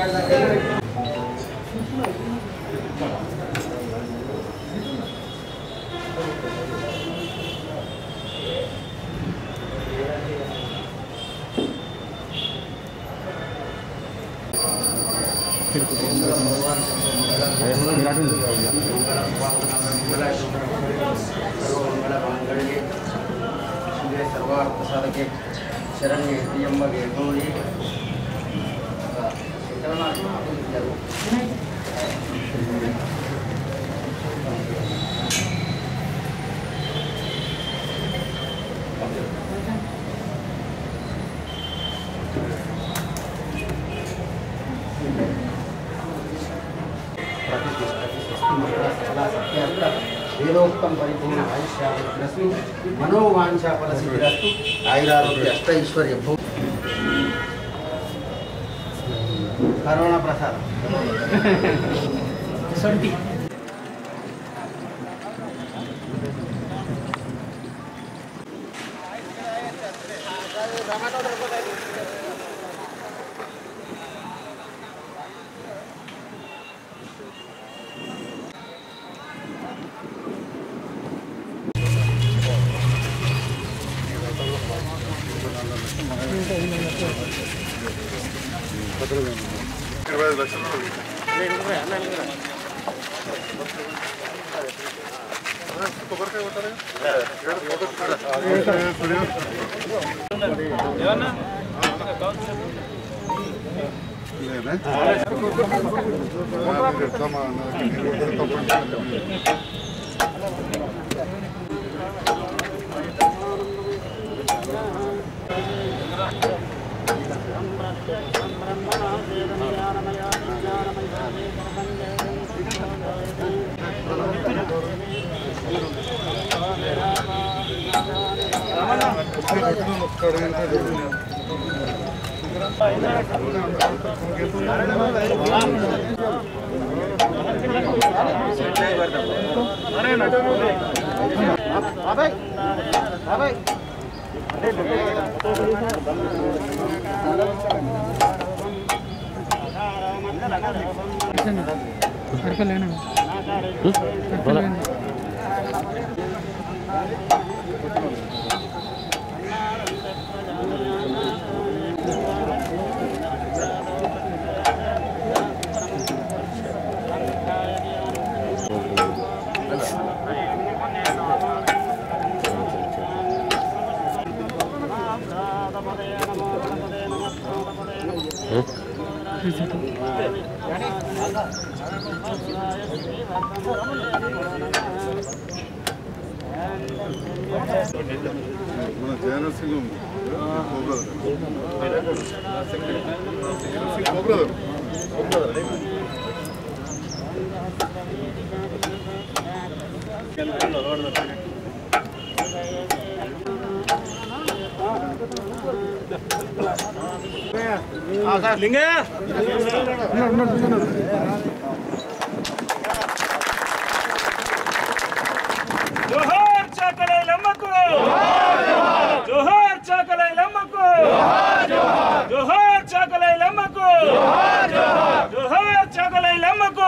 ಸರ್ವಾರ್ಥ ಸಾಧಕೆ ಶರಣ್ಯ ಎಂಬಗೆ ಗೌರಿ వేదోక్తం పరిపూర్ణ ఆయుష్యాస్తు మనోవాంఛా ఫలసిద్ధిరస్తు ఆయురారోగ్య అష్ట ఐశ్వర్య భూ కరోనా ప్రసాదం ఇరవై ఐదు లక్షలు కొబ్బరికాయ కొట్టాలి మన జయన సింగ్ బ్రదర్ జోహార్ చాకలై లమ్మకు జోహార్ చాకలై లమ్మకు జోహార్ చాకలై లమ్మకు జోహార్ చాకలై లమ్మకు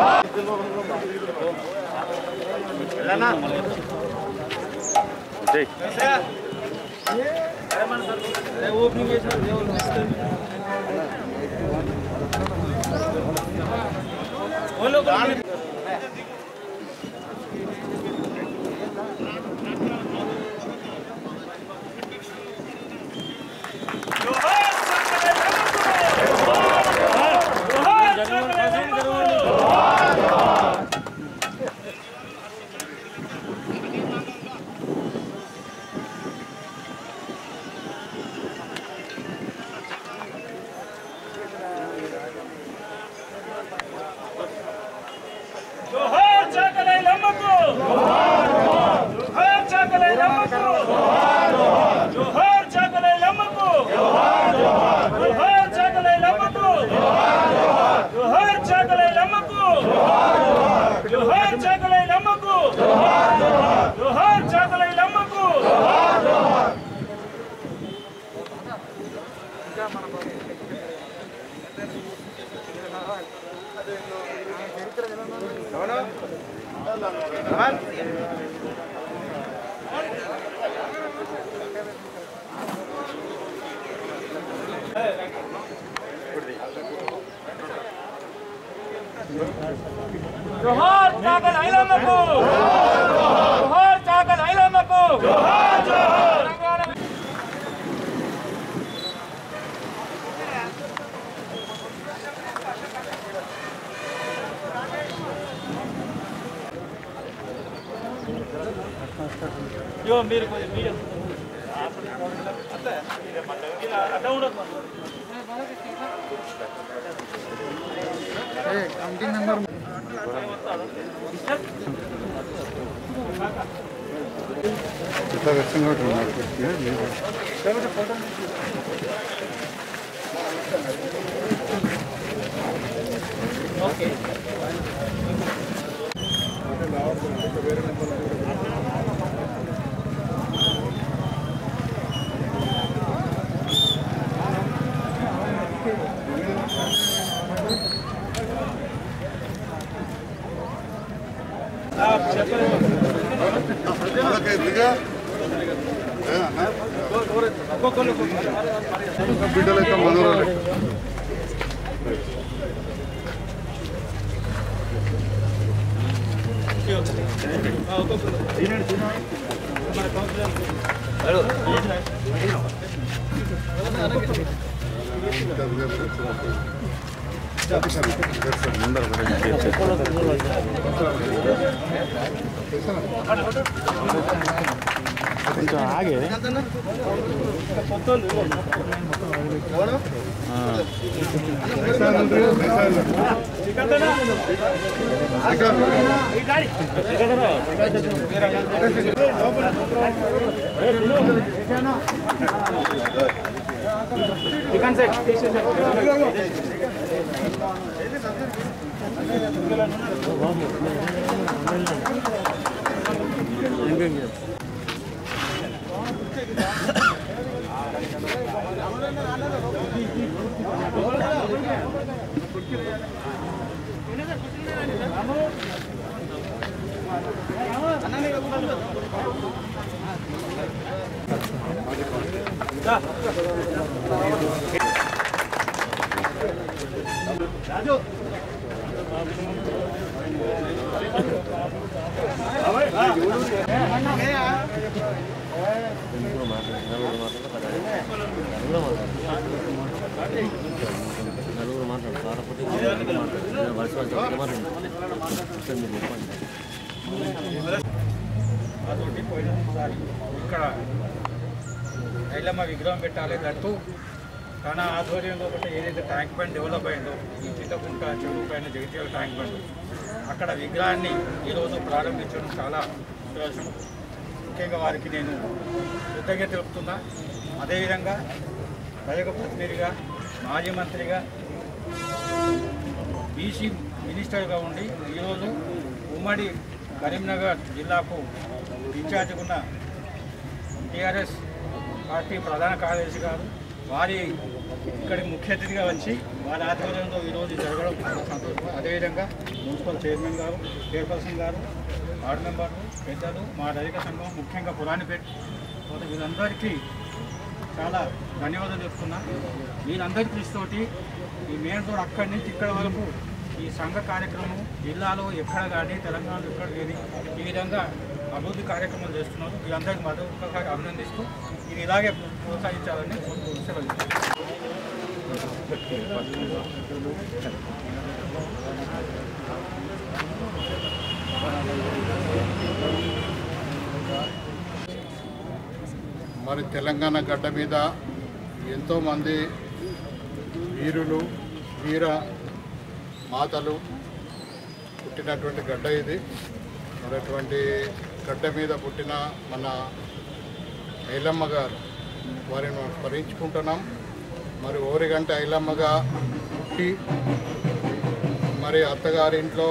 జోహార్ చాకలై లమ్మకు జోహార్ చాకలై లమ్మకు జోహార్ చాకల్ ఐలమ్మకు జోహార్ చాకల్ ఐలమ్మకు జోహార్ జోహార్ యో మీరు కొంచెం మీడియం అడ్డ ఉండదు ఇట్లా వెచ్చంగా ఉన్నారు లేదు వాళ్ళకి దిగా ఏ అన్న? బిడ్డలైతే మనోరాలు నలుగురు మాట్లాడు కాకపోతే వలస వలస మాట్లాడు మీరు చెప్పండి అదొకటి పోయినసారి ఇక్కడ ఐలమ్మ విగ్రహం పెట్టాలి దట్టు తన ఆధ్వర్యంలో ఒకటి ఏదైతే ట్యాంక్ బండ్ డెవలప్ అయిందో ఈ చిత్తకుంట చెరువు పైన జగిత్యాల ట్యాంక్ బండ్ అక్కడ విగ్రహాన్ని ఈరోజు ప్రారంభించడం చాలా సంతోషం ముఖ్యంగా వారికి నేను కృతజ్ఞత తెలుపుతున్నా అదేవిధంగా ప్రజాప్రతినిధిగా మాజీ మంత్రిగా బీసీ మినిస్టర్గా ఉండి ఈరోజు ఉమ్మడి కరీంనగర్ జిల్లాకు ఇన్ఛార్జిగా ఉన్న టీఆర్ఎస్ పార్టీ ప్రధాన కార్యదర్శి గారు వారి ఇక్కడికి ముఖ్య అతిథిగా వచ్చి వారి ఆధ్వర్యంలో ఈరోజు జరగడం చాలా సంతోషం అదేవిధంగా మున్సిపల్ చైర్మన్ గారు చైర్పర్సన్ గారు వార్డు మెంబర్లు పెద్దలు మా రజక సంఘం ముఖ్యంగా పురాణిపేట వీళ్ళందరికీ చాలా ధన్యవాదాలు చెప్తున్నా వీళ్ళందరి కృషితోటి ఈ మెయిన్ రోడ్ అక్కడి నుంచి ఇక్కడ వరకు ఈ సంఘ కార్యక్రమం జిల్లాలో ఎక్కడ కానీ తెలంగాణలో ఎక్కడ కానీ ఈ విధంగా అభివృద్ధి కార్యక్రమాలు చేస్తున్నారు వీళ్ళందరికీ మరొకసారి అభినందిస్తూ ఇది ఇలాగే ప్రోత్సహించాలని సెలవు మరి తెలంగాణ గడ్డ మీద ఎంతోమంది వీరులు వీర మాతలు పుట్టినటువంటి గడ్డ ఇది మరి అటువంటి గడ్డ మీద పుట్టిన మన ఐలమ్మ గారు వారిని మనం స్మరించుకుంటున్నాం మరి ఓరిగంట ఐలమ్మగా పుట్టి మరి అత్తగారింట్లో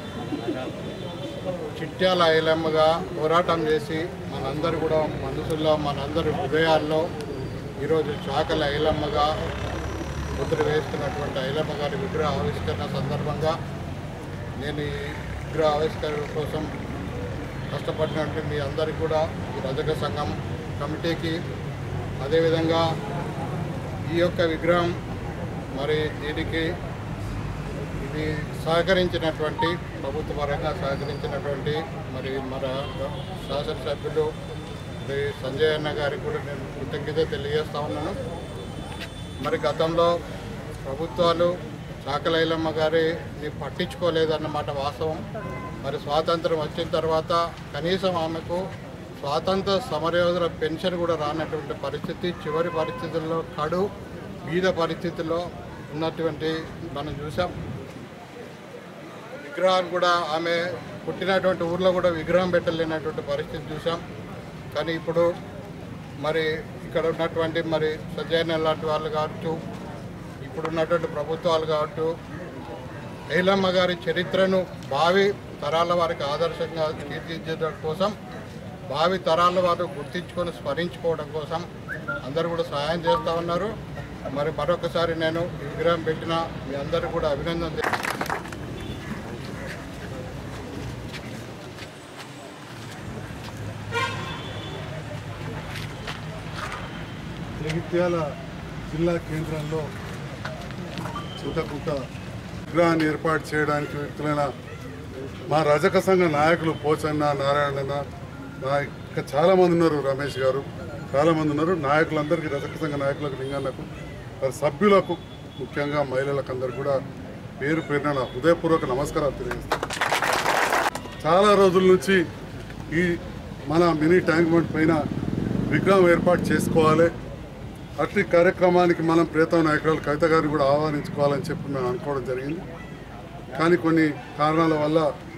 చిట్యాల ఐలమ్మగా పోరాటం చేసి మనందరూ కూడా మనసుల్లో మనందరి హృదయాల్లో ఈరోజు చాకల ఐలమ్మగా ముద్ర వేస్తున్నటువంటి ఐలమ్మ గారి విగ్రహ ఆవిష్కరణ సందర్భంగా నేను ఈ విగ్రహ ఆవిష్కరణ కోసం కష్టపడినటువంటి మీ అందరికీ కూడా ఈ రజక సంఘం కమిటీకి అదేవిధంగా ఈ యొక్క విగ్రహం మరి దీనికి ఇది సహకరించినటువంటి ప్రభుత్వ పరంగా సహకరించినటువంటి మరి మన శాసనసభ్యులు శ్రీ సంజయ్ అన్న గారికి కూడా నేను కృతజ్ఞత తెలియజేస్తా ఉన్నాను మరి గతంలో ప్రభుత్వాలు చాకలైలమ్మ గారిని పట్టించుకోలేదన్నమాట వాస్తవం మరి స్వాతంత్రం వచ్చిన తర్వాత కనీసం ఆమెకు స్వాతంత్ర సమరయోధుల పెన్షన్ కూడా రానటువంటి పరిస్థితి చివరి పరిస్థితుల్లో కడు బీద పరిస్థితుల్లో ఉన్నటువంటి మనం చూసాం విగ్రహాలు కూడా ఆమె పుట్టినటువంటి ఊర్లో కూడా విగ్రహం పెట్టలేనటువంటి పరిస్థితి చూసాం కానీ ఇప్పుడు మరి ఇక్కడ ఉన్నటువంటి మరి సజ్జయన లాంటి వాళ్ళు కావచ్చు ఇప్పుడు ఉన్నటువంటి ప్రభుత్వాలు కావచ్చు ఐలమ్మ గారి చరిత్రను భావి తరాల వారికి ఆదర్శంగా తీర్చిదిద్దడం కోసం భావి తరాల వారు గుర్తించుకొని స్మరించుకోవడం కోసం అందరూ కూడా సహాయం చేస్తూ ఉన్నారు మరి మరొకసారి నేను ఈ విగ్రహం పెట్టిన మీ అందరూ కూడా అభినందన తె- జగిత్యాల జిల్లా కేంద్రంలో చింతకుంట విగ్రహాన్ని ఏర్పాటు చేయడానికి వ్యక్తులైన మా రజక సంఘ నాయకులు పోచన్న నారాయణన్న నా ఇంకా చాలామంది ఉన్నారు రమేష్ గారు చాలామంది ఉన్నారు నాయకులందరికీ రజక సంఘ నాయకులకు లింగన్నకు వారి సభ్యులకు ముఖ్యంగా మహిళలకు అందరు కూడా పేరు పేరున నా హృదయపూర్వక నమస్కారాలు తెలియజేస్తాను చాలా రోజుల నుంచి ఈ మన మినీ ట్యాంక్ బండ్ పైన విగ్రహం ఏర్పాటు చేసుకోవాలి అట్టి కార్యక్రమానికి మనం ప్రియతమ నాయకురాలు కవిత గారిని కూడా ఆహ్వానించుకోవాలని చెప్పి మేము అనుకోవడం జరిగింది కానీ కొన్ని కారణాల వల్ల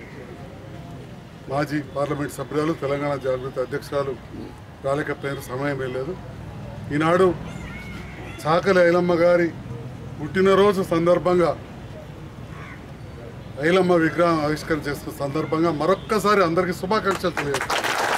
మాజీ పార్లమెంట్ సభ్యురాలు తెలంగాణ జాగృతి అధ్యక్షురాలు రాలేకపోయిన సమయం వెళ్ళలేదు ఈనాడు చాకలి ఐలమ్మ గారి పుట్టినరోజు సందర్భంగా ఐలమ్మ విగ్రహం ఆవిష్కరణ చేస్తున్న సందర్భంగా మరొక్కసారి అందరికీ శుభాకాంక్షలు తెలియజేస్తాను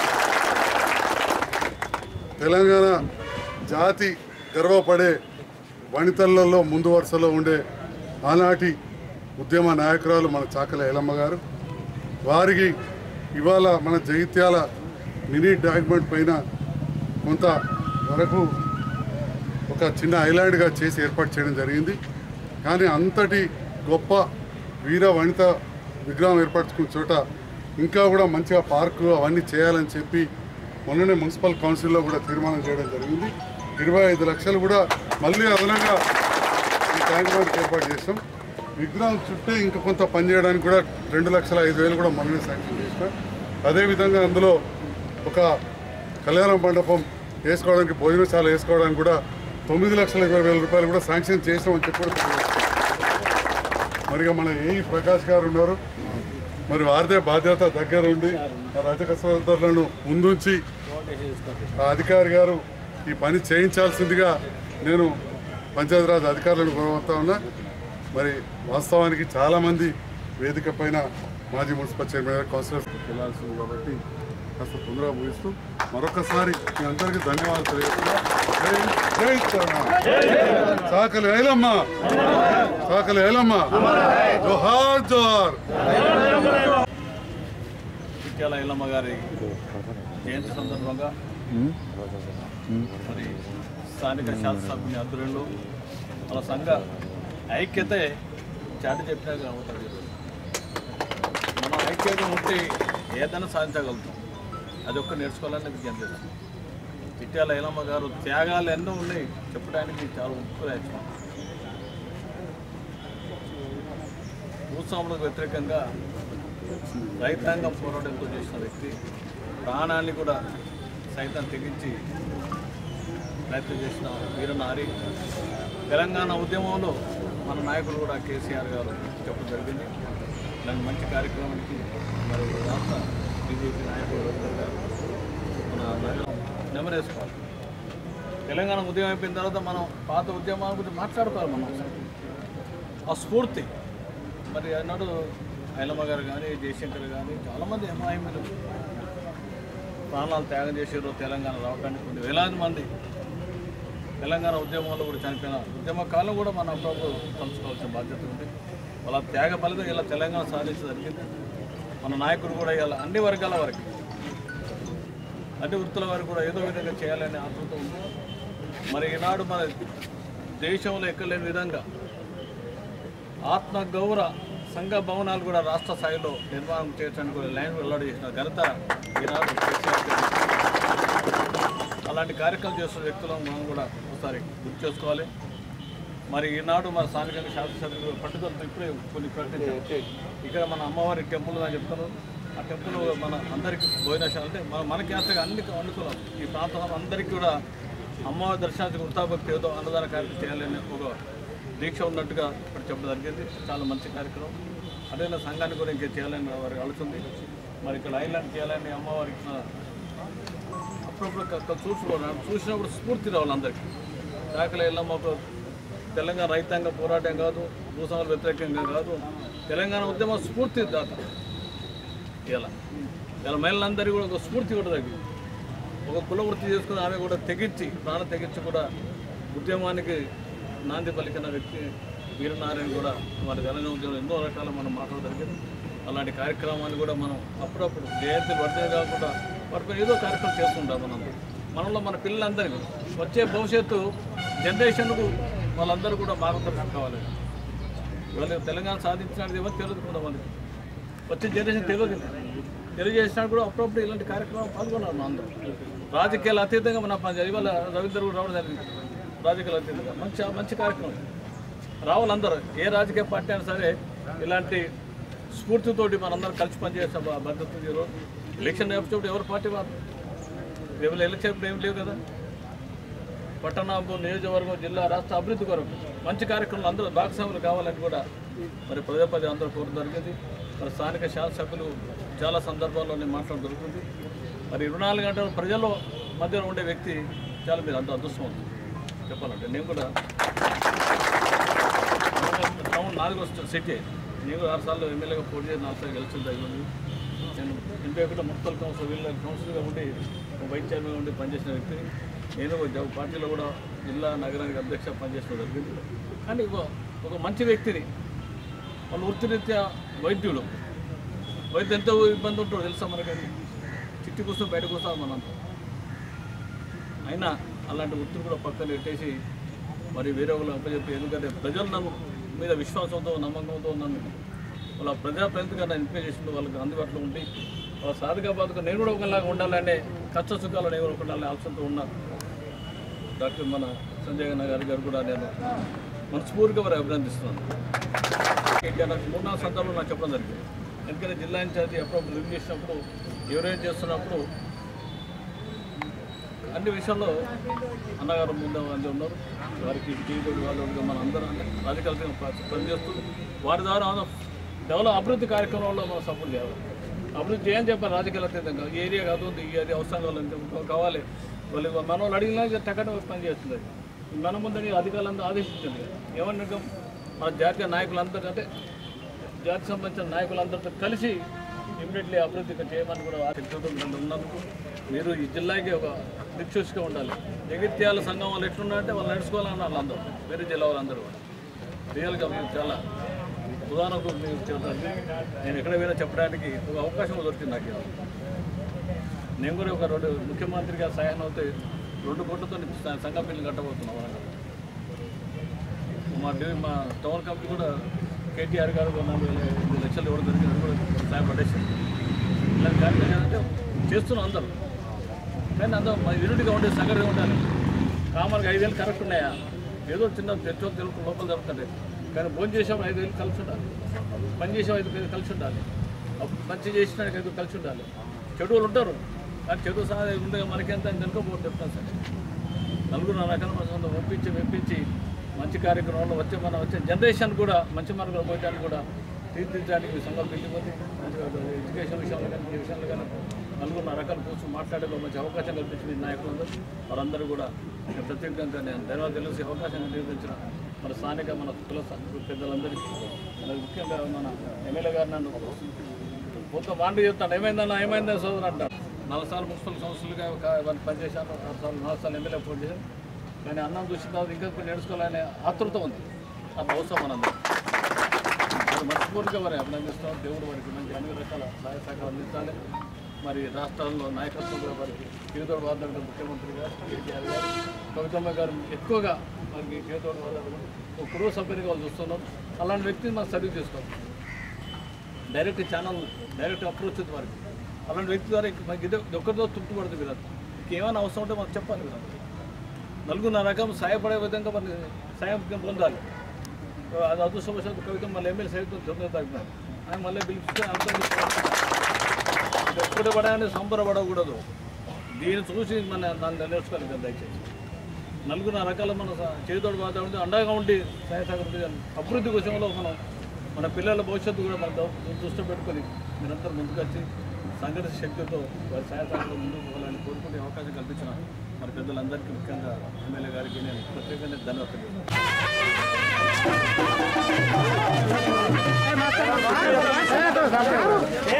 తెలంగాణ జాతి గర్వపడే వనితలలో ముందు వరుసలో ఉండే ఆనాటి ఉద్యమ నాయకురాలు మన చాకలి ఐలమ్మ గారు వారికి ఇవాళ మన జగిత్యాల మినీ డాక్యుమెంట్ పైన కొంత వరకు ఒక చిన్న ఐలాండ్గా చేసి ఏర్పాటు చేయడం జరిగింది కానీ అంతటి గొప్ప వీర వనిత విగ్రహం ఏర్పరచుకున్న చోట ఇంకా కూడా మంచిగా పార్కు అవన్నీ చేయాలని చెప్పి మొన్ననే మున్సిపల్ కౌన్సిల్లో కూడా తీర్మానం చేయడం జరిగింది ఇరవై ఐదు లక్షలు కూడా మళ్ళీ అదనంగా ఈ ట్యాంక్ బండ్ ఏర్పాటు చేస్తాం విగ్రహం చుట్టే ఇంకా కొంత పని చేయడానికి కూడా రెండు లక్షల ఐదు వేలు కూడా మొన్ననే శాంక్షన్ చేసినాం అదేవిధంగా అందులో ఒక కళ్యాణ మండపం వేసుకోవడానికి భోజనశాల వేసుకోవడానికి కూడా తొమ్మిది లక్షల ఇరవై వేల రూపాయలు కూడా శాంక్షన్ చేసామని చెప్పి కూడా తెలియజేస్తున్నాం. మరిగా మన ఏఈ ప్రకాష్ గారు ఉన్నారు మరి వారిదే బాధ్యత దగ్గర ఉండి ఆ రజక సోదరులను ముందుంచి ఆ అధికారి గారు ఈ పని చేయించాల్సిందిగా నేను పంచాయతీరాజ్ అధికారులను కోరుతా ఉన్నా మరి వాస్తవానికి చాలామంది వేదిక పైన మాజీ మున్సిపల్ చైర్మన్ గారు కౌన్సిలర్స్ వెళ్ళాల్సింది కాబట్టి కాస్త తొందరగా ముగిస్తూ మరొకసారి మీ అందరికీ ధన్యవాదాలు తెలియజేస్తున్నా జై జై తెలంగాణ. సాకలి ఐలమ్మ సాకలి ఐలమ్మ జోహార్ జోహార్ చిట్యాల ఇల్లమ్మ గారి జయంతి సందర్భంగా మరి స్థానిక శాసనసభ్యుని ఆధ్వర్యంలో వాళ్ళ సంఘ ఐక్యతే చాటి చెప్పినాక అవుతుంది మనం ఐక్యత ఉంటే ఏదైనా సాధించగలుగుతాం అది ఒక్క నేర్చుకోవాలని విజ్ఞప్తి చేస్తాం చిట్యాల ఇల్లమ్మ గారు త్యాగాలు ఎన్నో ఉన్నాయి చెప్పడానికి చాలా ఉప్పు రాజ్యం భూస్వాములకు వ్యతిరేకంగా రైతాంగం పోరాటంతో చేసిన వ్యక్తి ప్రాణాన్ని కూడా సైతం తెగించి ప్రయత్నం చేసిన వీరనారి తెలంగాణ ఉద్యమంలో మన నాయకులు కూడా కేసీఆర్ గారు చెప్పడం జరిగింది ఇలాంటి మంచి కార్యక్రమానికి మరి రాష్ట్ర బీజేపీ నాయకులు రవీందర్ గారు మన నగరం నెమరేసుకోవాలి తెలంగాణ ఉద్యమం అయిపోయిన తర్వాత మనం పాత ఉద్యమాల గురించి మాట్లాడుకోవాలి మనం ఒకసారి. ఆ స్ఫూర్తి మరి అన్నాడు ఐలమ్మ గారు కానీ జయశంకర్ కానీ చాలామంది ఎంఐఎంలు ప్రాణాలు త్యాగం చేసారు తెలంగాణ రావడానికి కొన్ని వేలాది మంది తెలంగాణ ఉద్యమంలో కూడా చనిపోయిన ఉద్యమ కాలం కూడా మన అప్పుడప్పుడు తలుచుకోవాల్సిన బాధ్యత ఉంది వాళ్ళ త్యాగ ఫలితం ఇలా తెలంగాణ సాధించి జరిగింది మన నాయకులు కూడా ఇలా అన్ని వర్గాల వారికి అన్ని వృత్తుల వారికి కూడా ఏదో విధంగా చేయాలనే ఆతృత ఉంది మరి ఈనాడు మన దేశంలో ఎక్కలేని విధంగా ఆత్మగౌరవ సంఘ భవనాలు కూడా రాష్ట్ర స్థాయిలో నిర్మాణం చేయడానికి కూడా లైన్ వెల్లడి చేసిన ఘనత ఈనాడు కేసీఆర్ గారికి. అలాంటి కార్యక్రమం చేస్తున్న వ్యక్తులను మనం కూడా ఒకసారి గుర్తు చేసుకోవాలి మరి ఈనాడు మన స్థానికంగా శాసనసభ్యులు పట్టుదలతో ఇప్పుడే కొన్ని ప్రకటించారు ఇక్కడ మన అమ్మవారి టెంపుల్ అని చెప్తున్నారు ఆ టెంపుల్ మన అందరికీ భోజనశాల అంటే మన మన క్యాస్ట్గా అన్ని అనుకూలం ఈ ప్రాంతం అందరికీ కూడా అమ్మవారి దర్శనానికి వృత్తాభక్తి ఏదో అన్నదాన కార్యక్రమం చేయాలని ఒక దీక్ష ఉన్నట్టుగా ఇక్కడ చెప్పడం జరిగింది చాలా మంచి కార్యక్రమం అదే నా సంఘానికి కూడా ఇంకా చేయాలని వారికి అడుగుతుంది మరి ఇక్కడ ఐలాండ్ చేయాలని అమ్మవారికి ఇచ్చిన అప్పుడప్పుడు క- చూసుకోవాలి చూసినప్పుడు స్ఫూర్తి రావాలి అందరికీ దాఖలు ఎల్లమ్మకు తెలంగాణ రైతాంగ పోరాటం కాదు భూస్వాముల వ్యతిరేకంగా కాదు తెలంగాణ ఉద్యమ స్ఫూర్తి దాత ఇలా ఇలా మహిళలందరికీ కూడా ఒక స్ఫూర్తి కూడా తగ్గింది ఒక కుల వృత్తి చేసుకుని ఆమె కూడా తెగించి ప్రాణ తెగించి కూడా ఉద్యమానికి నాంది పలికిన వ్యక్తి వీరనారాయణ కూడా వారి తెలంగాణ ఉద్యమంలో ఎన్నో రకాల మనం మాట్లాడగలిగింది అలాంటి కార్యక్రమాన్ని కూడా మనం అప్పుడప్పుడు జయంతి వర్ధన కాకుండా వారికి ఏదో కార్యక్రమం చేస్తుంటాం మనం మనలో మన పిల్లలందరికీ వచ్చే భవిష్యత్తు జనరేషన్కు వాళ్ళందరూ కూడా మార్గదర్శనం కావాలి వాళ్ళు తెలంగాణ సాధించినది ఎవరు తెలియదు కొంతమందికి వచ్చే జనరేషన్ తెలియదు తెలియజేసినా కూడా అప్పుడప్పుడు ఇలాంటి కార్యక్రమాలు పాల్గొన్నారు మా అందరూ రాజకీయాలు అతీతంగా మన పని ఇవాళ రవీంద్ర కూడా రావడం జరిగింది రాజకీయాలు అతీతంగా మంచి మంచి కార్యక్రమం రావాలి అందరూ ఏ రాజకీయ పార్టీ అయినా సరే ఇలాంటి స్ఫూర్తితోటి మనందరం కలిసి పనిచేసే బ- భద్రత ఈరోజు ఎలక్షన్ నేర్చుకుంటే ఎవరు పార్టీ వారు రేపు ఎలక్షన్ ఇప్పుడు ఏం లేవు కదా పట్టణం నియోజకవర్గం జిల్లా రాష్ట్ర అభివృద్ధి కొరకు మంచి కార్యక్రమాలు అందరూ భాగస్వాములు కావాలని కూడా మరి పదే పదే అందరూ కోరడం జరిగింది మరి స్థానిక శాసనసభ్యులు చాలా సందర్భాల్లో నేను మాట్లాడడం జరుగుతుంది మరి ఇరవై నాలుగు గంటల ప్రజల మధ్యలో ఉండే వ్యక్తి చాలా మీరు అంత అదృష్టం చెప్పాలంటే నేను కూడా టౌన్ నాలుగు వస్తుంది సిటీ నేను కూడా ఆరు సార్లు ఎమ్మెల్యేగా పోటీ చేసి నాలుగు సార్లు గెలిచిన జరిగింది నేను ఎనభై ఒకటి మున్సిపల్ కౌన్సిల్ వీళ్ళ కౌన్సిల్గా ఉండి ఒక వైస్ చైర్మన్ ఉండి పనిచేసిన వ్యక్తిని నేను ఒక జ- పార్టీలో కూడా జిల్లా నగరానికి అధ్యక్ష పనిచేసిన జరిగింది కానీ ఒక- ఒక మంచి వ్యక్తిని వాళ్ళ వృత్తిరీత్యా వైద్యుడు వైద్యం ఎంతో ఇబ్బంది ఉంటాడు తెలుసా మనకది చిట్టి కూర్చొని బయట కూర్చోాలి మనంతా అయినా అలాంటి వృత్తిని కూడా పక్కన పెట్టేసి మరి వేరే వాళ్ళు అప్పచెప్పి ఎందుకంటే ప్రజలు నన్ను మీద విశ్వాసంతో నమ్మకంతో నన్ను వాళ్ళ ప్రజాప్రతినిధిగా నన్ను ఎంపిక చేసిన వాళ్ళకి అందుబాటులో ఉండి వాళ్ళ సాధక బాధకు నేను కూడా ఒకలాగా ఉండాలనే కష్ట సుఖాలు నేను కూడా ఉండాలనే ఆలోచనతో ఉన్నా డాక్టర్ మన సంజయ్ గన్న గారి గారు కూడా నేను మనస్ఫూర్తిగా వారు అభినందిస్తున్నాను ఇంకా నాకు మూడు నాలుగు సందర్భాలు నాకు చెప్పడం జరిగింది ఎందుకంటే జిల్లా ఇన్ఛార్జి అప్పుడప్పుడు రివ్యూ చేసినప్పుడు ఎవరైనా చేస్తున్నప్పుడు అన్ని విషయాల్లో అన్నగారు ముందు వాళ్ళు ఉన్నారు వారికి టీడీపీ వాళ్ళు ఉన్నారు. మన అందరం రాజకీయాలు పనిచేస్తూ వారి ద్వారా డెవలప్ అభివృద్ధి కార్యక్రమంలో మనం సపోర్ట్ చేయాలి అభివృద్ధి చేయని చెప్పాలి రాజకీయాలు అత్యంతంగా ఈ ఏరియా కాదు ఈ ఏరియా అవసరం కావాలంటే కావాలి వాళ్ళు మన వాళ్ళు అడిగినా టక్కన పని చేస్తుంది మన ముందని అధికారులందరూ ఆదేశించండి ఏమన్నా మన జాతీయ నాయకులందరూ అంటే జాతికి సంబంధించిన నాయకులందరితో కలిసి ఇమ్మీడియట్లీ అభివృద్ధి చేయమని కూడా తెలుసుకుంటున్నాను ఉన్నందుకు మీరు ఈ జిల్లాకి ఒక దిక్సూచిగా ఉండాలి జగిత్యాల సంఘం వాళ్ళు ఎట్లున్నారంటే వాళ్ళు నడుచుకోవాలన్న వాళ్ళందరూ వేరే జిల్లా వాళ్ళందరూ కూడా రియల్గా మీరు చాలా ఉదాహరణకు మీరు చెప్తారు నేను ఎక్కడ పోయినా చెప్పడానికి ఒక అవకాశం దొరికింది నాకు ఇవాళ. నేను కూడా ఒక రెండు ముఖ్యమంత్రిగా సహాయం అవుతే రెండు కోట్లతో సంఘ బిల్లు కట్టబోతున్నాం వరంగల్ మా డి- మా టౌన్ కమిటీ కూడా కేటీఆర్ గారు ఒక నాలుగు వేల ఐదు లక్షలు ఇవ్వడం జరిగింది అది కూడా సహాయపడేసింది ఇలాంటి కార్యక్రమం ఏంటంటే చేస్తున్నాం అందరూ కానీ అందరూ మా యూనిట్గా ఉండే సంఘటన ఉండాలి కామన్గా ఐదు వేలు కరెక్ట్ ఉన్నాయా ఏదో చిన్న తెచ్చో తెలుపు లోపల జరుగుతుంది కానీ భోజనం చేసాము ఐదు వేలు కలిసి ఉండాలి పని చేసాము ఐదు వేలు కలిసి ఉండాలి అప్పుడు మంచి చేసినానికి ఐదు కలిసి ఉండాలి చెడువులు ఉంటారు కానీ చెడు సహా ఉండే మనకెంత తెలుసుకోబోతుంది చెప్తాను సార్ నలుగురు నా రకాల మన ఒప్పించి మెప్పించి మంచి కార్యక్రమంలో వచ్చే మన వచ్చే జనరేషన్ కూడా మంచి మార్గంలో పోయడానికి కూడా తీర్చిదిద్దడానికి మీ సంఘాలు వెళ్ళిపోతే మంచిగా ఎడ్యుకేషన్ విషయంలో కానీ ఈ విషయంలో కానీ నలుగురు నా రకాల కూర్చొని మాట్లాడే ఒక మంచి అవకాశం కల్పించింది ఈ నాయకులందరూ వారందరూ కూడా నేను ప్రత్యేకంగా నేను ధన్యవాదాలు తెలిసి అవకాశం కల్పించిన మన స్థానిక మన కుల స- పెద్దలందరికీ అలాగే ముఖ్యంగా మన ఎమ్మెల్యే గారు నన్ను మొత్తం వాండి చెప్తాను ఏమైందన్నా ఏమైందా సోదరు అంటారు నాలుగు సార్లు మున్సిపల్ కౌన్సిల్గా ఒక వాళ్ళు పనిచేశాను ఆరు సార్లు నాలుగు సార్లు ఎమ్మెల్యే పోటీ చేశాను కానీ అన్నం చూసిన తర్వాత ఇంకా కొన్ని నేర్చుకోవాలనే ఆతృత ఉంది అది అవసరం మనందరం మరి మనస్ఫూర్తిగా వారి అభినందిస్తాం దేవుడు వారికి మంచి అన్ని రకాల సహాయ సహకారం అందించాలి మరి రాష్ట్రాల్లో నాయకత్వం కూడా వారికి తిరుగుదల వార్తలు ముఖ్యమంత్రి గారు కేటీఆర్ గారు కవితమ్మ గారు ఎక్కువగా మనకి చేతోడు ఒక కుటుంబ సభ్యునిగా వాళ్ళు చూస్తున్నాం అలాంటి వ్యక్తిని మనం సర్వీస్ చేసుకోవాలి డైరెక్ట్ ఛానల్ డైరెక్ట్ అప్రోచ్ ఉంది వారికి అలాంటి వ్యక్తి ద్వారా ఇంక మనకి ఇది ఒక్కరితో తృప్తి పడుతుంది కదా ఇంకేమైనా అవసరం ఉంటే మనం చెప్పాలి కదా నలుగురు నా రకం సాయపడే విధంగా మన సాయం పొందాలి అది అదృష్టవశాత్తు కవిత మళ్ళీ ఎమ్మెల్యే సైతం తొమ్మిదో తారీఖున ఆయన మళ్ళీ పిలిపిస్తే అర్థం చేసుకోవాలి ఎప్పుడు పడాలని సంబరపడకూడదు దీన్ని చూసి మన దాన్ని నేర్చుకోవాలి కదా దయచేసి నలుగురు నా రకాల మన చేతోడు బాధ ఉండి అండగా ఉండి సహాయ సహకరించాలి అభివృద్ధి విషయంలో మనం మన పిల్లల భవిష్యత్తు కూడా మన ద- దృష్టి పెట్టుకొని మీరందరూ ముందుకు వచ్చి సంఘటిత శక్తితో వారి సహాయ సహకారం ముందుకు పోవాలని కోరుకునే అవకాశం కల్పించిన మరి పెద్దలందరికీ ముఖ్యంగా ఎమ్మెల్యే గారికి నేను ప్రత్యేకంగా ధన్యవాదాలు ఏ